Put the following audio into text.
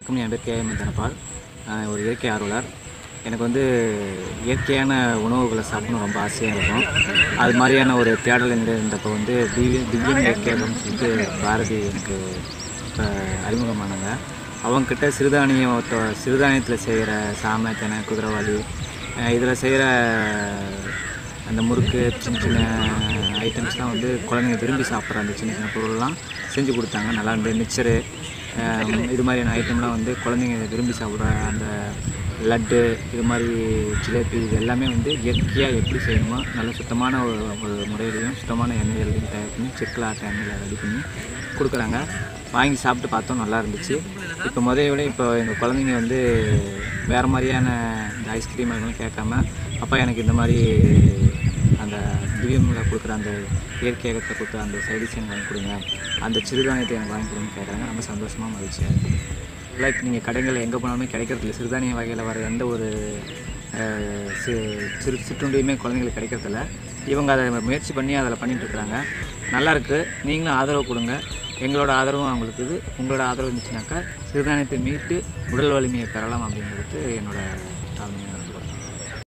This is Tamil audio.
வணக்கம் என் பேர் கேஎம் தனபால் நான் ஒரு இயற்கை ஆர்வலர் எனக்கு வந்து இயற்கையான உணவுகளை சாப்பிடணும் ரொம்ப ஆசையாக இருக்கும் அது மாதிரியான ஒரு தேடல் என்னிடம் இருந்தப்போ வந்து திவ்ய திவ்யம் இயற்கை அப்படின்னு சொல்லிட்டு பாரதி எனக்கு இப்போ அறிமுகமானாங்க அவங்கக்கிட்ட சிறுதானியம் தொ- சிறுதானியத்தில் செய்கிற சாமை தெனை குதிரைவாளி இதில் செய்கிற அந்த முறுக்கு சின்ன சின்ன ஐட்டம்ஸ்லாம் வந்து குழந்தைங்க விரும்பி சாப்பிட்ற அந்த சின்ன சின்ன பொருள்லாம் செஞ்சு கொடுத்தாங்க நல்லா இருந்து மிக்சரு இது மாதிரியான ஐட்டம்லாம் வந்து குழந்தைங்க விரும்பி சாப்பிட்ற அந்த லட்டு இது மாதிரி ஜிலேபி இது எல்லாமே வந்து இயற்கையாக எப்படி செய்யணுமோ நல்ல சுத்தமான ஒரு ஒரு முறையிலையும் சுத்தமான எண்ணெய்களையும் தயார் பண்ணி செக்கில் ஆட்ட எண்ணெயில் ரெடி பண்ணி கொடுக்குறாங்க வாங்கி சாப்பிட்டு பார்த்தோம் நல்லா இருந்துச்சு இப்போ முதல்ல விட இப்போ எங்கள் குழந்தைங்க வந்து வேறு மாதிரியான இந்த ஐஸ்கிரீம் அதெல்லாம் கேட்காம அப்பா எனக்கு இந்த மாதிரி அந்த திவ்யமில் கொடுக்குற அந்த இயற்கையகத்தை கொடுக்குற அந்த சைடிஸ் எனக்கு வாங்கி கொடுங்க அந்த சிறுதானியத்தை எனக்கு வாங்கி கொடுங்க கேட்குறாங்க ரொம்ப சந்தோஷமாக மகிழ்ச்சியாக இருக்குது லைக் நீங்கள் கடைகளில் எங்கே போனாலுமே கிடைக்கிறதில்ல சிறுதானிய வகையில் வர எந்த ஒரு அஹ், சி- சிறு சிற்றுண்டியுமே குழந்தைங்களுக்கு கிடைக்கிறதில்ல இவங்க அதை முயற்சி பண்ணி அதில் பண்ணிட்டு இருக்கிறாங்க நல்லா இருக்கு நீங்களும் ஆதரவு கொடுங்க எங்களோட ஆதரவும் அவங்களுக்கு இது உங்களோட ஆதரவு இருந்துச்சுனாக்கா சிறுதானியத்தை மீட்டு உடல் வலிமையை பெறலாம் அப்படிங்கிறது என்னோட தாழ்மையான